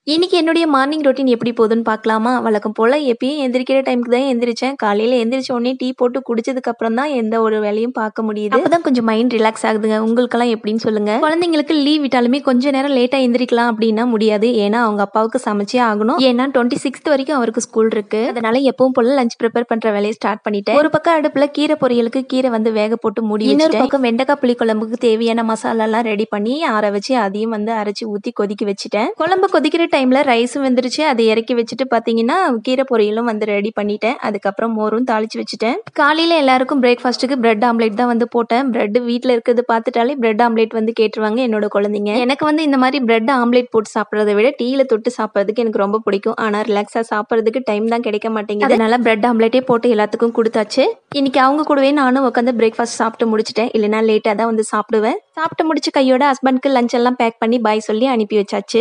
இன்னைக்கு என்னுடைய morning routine எப்படி போகுதுன்னு பார்க்கலாமா? வழக்கம் போல எப்பயும் எந்திரிக்கிற டைம்க்கு தான் எந்திரிச்சேன். காலையில எந்திரிச்ச உடனே டீ போட்டு குடிச்சதுக்கு அப்புறம் தான் எந்த ஒரு வேலையும் பார்க்க முடியுது. அப்பதான் கொஞ்சம் மைண்ட் ரிலாக்ஸ் ஆகுதுங்க. உங்களுக்கெல்லாம் எப்படின்னு சொல்லுங்க. குழந்தைங்களுக்கு லீவ் விட்டாலுமே கொஞ்ச நேரம் லேட்டா எந்திரிக்கலாம் அப்படின்னா முடியாது. ஏன்னா அவங்க அப்பாவுக்கு சமைச்சே ஆகணும். ஏன்னா 26th வரைக்கும் அவருக்கு ஸ்கூல் இருக்கு. அதனால எப்பவும் போல லஞ்ச் ப்ரிப்பேர் பண்ற வேலையை ஸ்டார்ட் பண்ணிட்டேன். ஒரு பக்கம் அடுப்புல கீரை பொரியலுக்கு கீரை வந்து வேக போட்டு மூடி இன்னொரு வச்சுட்டேன். பக்கம் வெண்டைக்காய் புளிக்குழம்புக்கு தேவையான மசாலாலாம் ரெடி பண்ணி ஆற வச்சு அதையும் வந்து அரைச்சு ஊத்தி கொதிக்க வச்சுட்டேன். குழம்பு கொதிக்கிற டைம்ல ரைஸும் வெந்துருச்சு. அதை இறக்கி வச்சுட்டு பார்த்தீங்கன்னா, கீரை பொரியலும் வந்து ரெடி பண்ணிட்டேன். அதுக்கப்புறம் மோரும் தாளிச்சு வச்சுட்டேன். காலையில எல்லாருக்கும் பிரேக்ஃபாஸ்ட்டுக்கு பிரெட் ஆம்லெட் தான் வந்து போட்டேன். பிரெட் வீட்ல இருக்கிறது பார்த்துட்டாலே பிரெட் ஆம்லெட் வந்து கேட்டுருவாங்க என்னோட குழந்தைங்க. எனக்கு வந்து இந்த மாதிரி பிரெட் ஆம்லெட் போட்டு சாப்பிடுறத விட டீல தொட்டு சாப்பிடுறதுக்கு எனக்கு ரொம்ப பிடிக்கும். ஆனா ரிலாக்ஸா சாப்பிடுறதுக்கு டைம் தான் கிடைக்க மாட்டேங்குது. அதனால பிரெட் ஆம்லெட்டே போட்டு எல்லாத்துக்கும் கொடுத்தாச்சு. இன்னைக்கு அவங்க கூடவே நானும் உட்காந்து பிரேக்ஃபாஸ்ட் சாப்பிட்டு முடிச்சிட்டேன். இல்லைன்னா லேட்டா தான் வந்து சாப்பிடுவேன். சாப்பிட்டு முடிச்ச கையோட ஹஸ்பண்ட்க்கு லஞ்ச் எல்லாம் பேக் பண்ணி பாய் சொல்லி அனுப்பி வச்சாச்சு.